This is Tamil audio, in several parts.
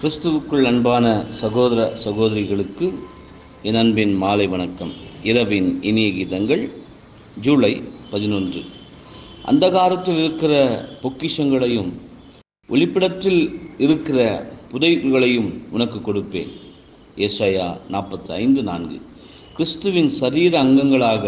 கிறிஸ்துவுக்குள் அன்பான சகோதர சகோதரிகளுக்கு என் அன்பின் மாலை வணக்கம் இரவின் இனிய கீதங்கள் ஜூலை பதினொன்று அந்தகாரத்தில் இருக்கிற பொக்கிஷங்களையும் ஒளிப்பிடத்தில் இருக்கிற புதைகளையும் உனக்கு கொடுப்பேன் ஏசாயா நாற்பத்தி ஐந்து நான்கு கிறிஸ்துவின் சரீர அங்கங்களாக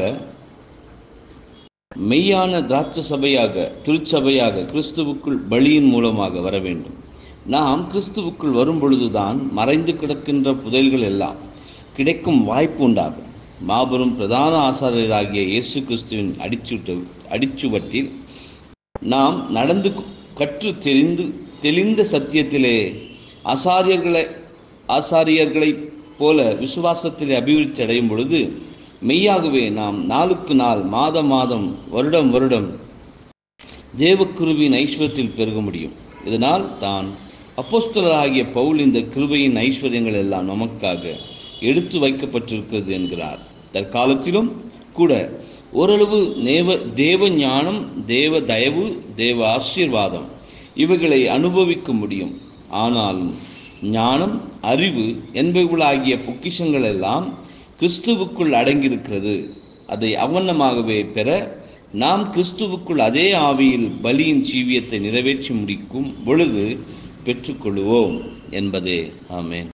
மெய்யான திராட்ச சபையாக திருச்சபையாக கிறிஸ்துவுக்குள் பலியின் மூலமாக வர வேண்டும் நாம் கிறிஸ்துவுக்குள் வரும் பொழுதுதான் மறைந்து கிடக்கின்ற புதையல்கள் எல்லாம் கிடைக்கும் வாய்ப்பு உண்டாகும் மாபெரும் பிரதான ஆசாரியராகிய இயேசு கிறிஸ்துவின் அடிச்சுட்டு அடிச்சுவட்டில் நாம் நடந்து கற்று தெரிந்து தெளிந்த சத்தியத்திலே ஆசாரியர்களை ஆசாரியர்களைப் போல விசுவாசத்திலே அபிவிருத்தி அடையும் பொழுது மெய்யாகவே நாம் நாளுக்கு நாள் மாதம் மாதம் வருடம் வருடம் தேவக்குருவின் ஐஸ்வர்யத்தில் பெருக முடியும் இதனால் தான் அப்போஸ்தலராகிய பவுல் இந்த கிருபையின் ஐஸ்வர்யங்கள் எல்லாம் நமக்காக எடுத்து வைக்கப்பட்டிருக்கிறது என்கிறார் தற்காலத்திலும் கூட ஓரளவு நேவ தேவ ஞானம் தேவ தயவு தேவ ஆசீர்வாதம் இவைகளை அனுபவிக்க முடியும் ஆனாலும் ஞானம் அறிவு என்பவைகளாகிய பொக்கிஷங்கள் எல்லாம் கிறிஸ்துவுக்குள் அடங்கியிருக்கிறது அதை அவண்ணமாகவே பெற நாம் கிறிஸ்துவுக்குள் அதே ஆவியில் பலியின் ஜீவியத்தை நிறைவேற்றி முடிக்கும் பொழுது பெற்றுக்கொள்வோம் என்பதே ஆமேன்